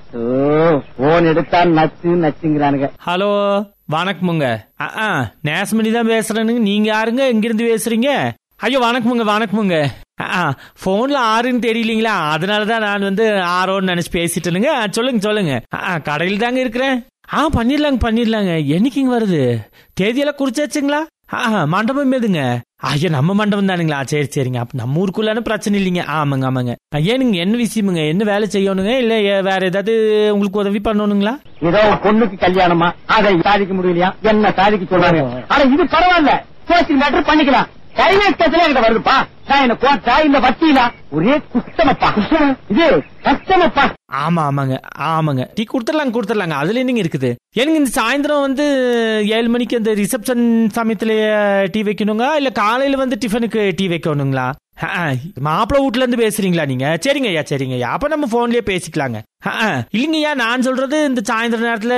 Phone எடுத்தா நச்சு நச்சுங்கிறானுங்க hello வணக்கமுங்க ஆ, ஆ நேசமணி தான் பேசுறேனுங்க நீங்க யாருங்க எங்கிருந்து பேசுறீங்க ஐயோ வணக்கமுங்க வணக்கமுங்க ஆ போன்ல ஆறுன்னு தெரியலீங்களா அதனால தான் நான் வந்து ஆரோன்னு நினைச்சு பேசிட்டேனுங்க ஆ, சொல்லுங்க சொல்லுங்க ஆ கடையில் தாங்க இருக்கிறேன் ஆ பண்ணிடலாங்க பண்ணிடலாங்க என்னைக்குங்க வருது தேதியெல்லாம் குறிச்சாச்சுங்களா ஆ மண்டபம் எதுங்க ஐயா நம்ம மண்டபம் தானுங்களா சரி சரிங்க அப்ப நம்ம ஊருக்குள்ளான பிரச்சனை இல்லைங்க ஆமாங்க ஆமாங்க ஆ, ஏனுங்க என்ன விஷயமுங்க என்ன வேலை செய்யணுங்க இல்ல ஏ- வேற ஏதாவது உங்களுக்கு உதவி பண்ணணுங்களா ஏதோ ஒரு பொண்ணுக்கு கல்யாணமா அதை சாதிக்க முடியலையா என்ன சாதிக்க சொல்றாங்க ஆனா இது பரவாயில்ல சோசியல் மேட்டர் பண்ணிக்கலாம் கைவேஸ் கேஸ்ல என்கிட்ட வருதுப்பா நான் என்ன கோட்டா இந்த வக்கீலா ஒரே குஷ்டமப்பா இது கஷ்டமப்பா ஆமா ஆமாங்க ஆமாங்க டீ கொடுத்துடலாங்க கொடுத்துடலாங்க அதுல என்னங்க இருக்குது எனக்கு இந்த சாயந்தரம் வந்து ஏழு மணிக்கு அந்த ரிசப்ஷன் சமயத்துல டீ வைக்கணுங்க இல்ல காலையில வந்து டிஃபனுக்கு டீ வைக்கணுங்களா மாப்பிள்ளை வீட்ல இருந்து பேசுறீங்களா நீங்க சரிங்க ஐயா சரிங்க ஐயா அப்ப நம்ம போன்லயே பேசிக்கலாங்க ஆ, ஆ. இல்லைங்கய்யா நான் சொல்றது இந்த சாயந்தர நேரத்துல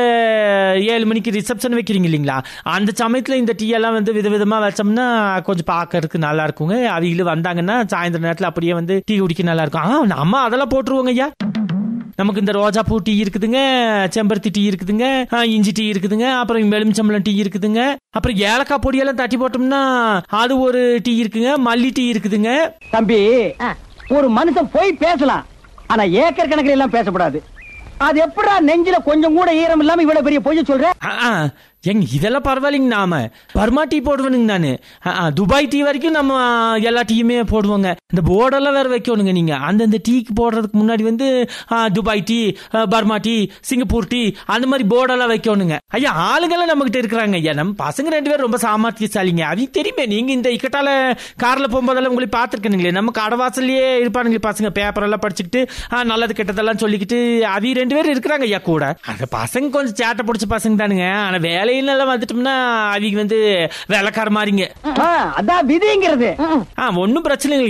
ஏழு மணிக்கு ரிசப்ஷன் வைக்கிறீங்க இல்லைங்களா அந்த சமயத்துல இந்த டீ எல்லாம் வந்து விதவிதமா வச்சோம்னா கொஞ்சம் பார்க்கறதுக்கு நல்லா இருக்குங்க அவங்களும் வந்தாங்கன்னா சாயந்தர நேரத்துல அப்படியே வந்து டீ குடிக்க நல்லா இருக்கும் ஆ நம்ம அதெல்லாம் போட்டுருவோங்க ஐயா நமக்கு இந்த ரோஜா பூ டீ இருக்குதுங்க செம்பருத்தி டீ இருக்குதுங்க ஆ, இஞ்சி டீ இருக்குதுங்க அப்புறம் எலுமிச்சம்பழம் டீ இருக்குதுங்க அப்புறம் ஏலக்காய் பொடியெல்லாம் தட்டி போட்டோம்னா அது ஒரு டீ இருக்குங்க மல்லி டீ இருக்குதுங்க தம்பி ஒரு மனுஷன் போய் பேசலாம் ஆனா ஏக்கர் கணக்கில் எல்லாம் பேசக்கூடாது அது எப்படா நெஞ்சில கொஞ்சம் கூட ஈரம் இல்லாம இவ்வளவு பெரிய பொய்ய சொல்ற ஆ, ஆ, எங்க இதெல்லாம் பரவாயில்லைங்க நாம பர்மா டீ போடுவேனுங்க நானு ஆ, ஆ, துபாய் டீ வரைக்கும் நம்ம ஆ, எல்லா டீயுமே போடுவோங்க இந்த போர்டெல்லாம் வேற வைக்கணுங்க நீங்க அந்தந்த டீக்கு போடுறதுக்கு முன்னாடி வந்து ஆ, துபாய் டீ ஆ, பர்மா டீ சிங்கப்பூர் டீ அந்த மாதிரி போர்டெல்லாம் வைக்கணுங்க ஐயா ஆளுங்கெல்லாம் நம்ம கிட்ட இருக்கிறாங்க ஐயா நம்ம பசங்க ரெண்டு பேரும் ரொம்ப சாமர்த்தியசாலிங்க அவங்க தெரியுமே நீங்க இந்த இக்கட்டால கார்ல போகும்போதெல்லாம் உங்களை பார்த்துருக்கணுங்களே நம்ம கடவாசல்லையே இருப்பானுங்களே பசங்க பேப்பர் எல்லாம் படிச்சுக்கிட்டு ஆ, நல்லது கெட்டதெல்லாம் சொல்லிக்கிட்டு அவங்க ரெண்டு பேரும் இருக்கிறாங்க ஐயா கூட அந்த பசங்க கொஞ்சம் சேட்டை பிடிச்ச பசங்க தானுங்க ஆனா வேலையில எல்லாம் வந்துட்டோம்னா அவங்க வந்து வேலைக்கார மாதிரிங்க அதான் விதிங்கிறது ஆ ஒன்னும் பிரச்சனை இல்லை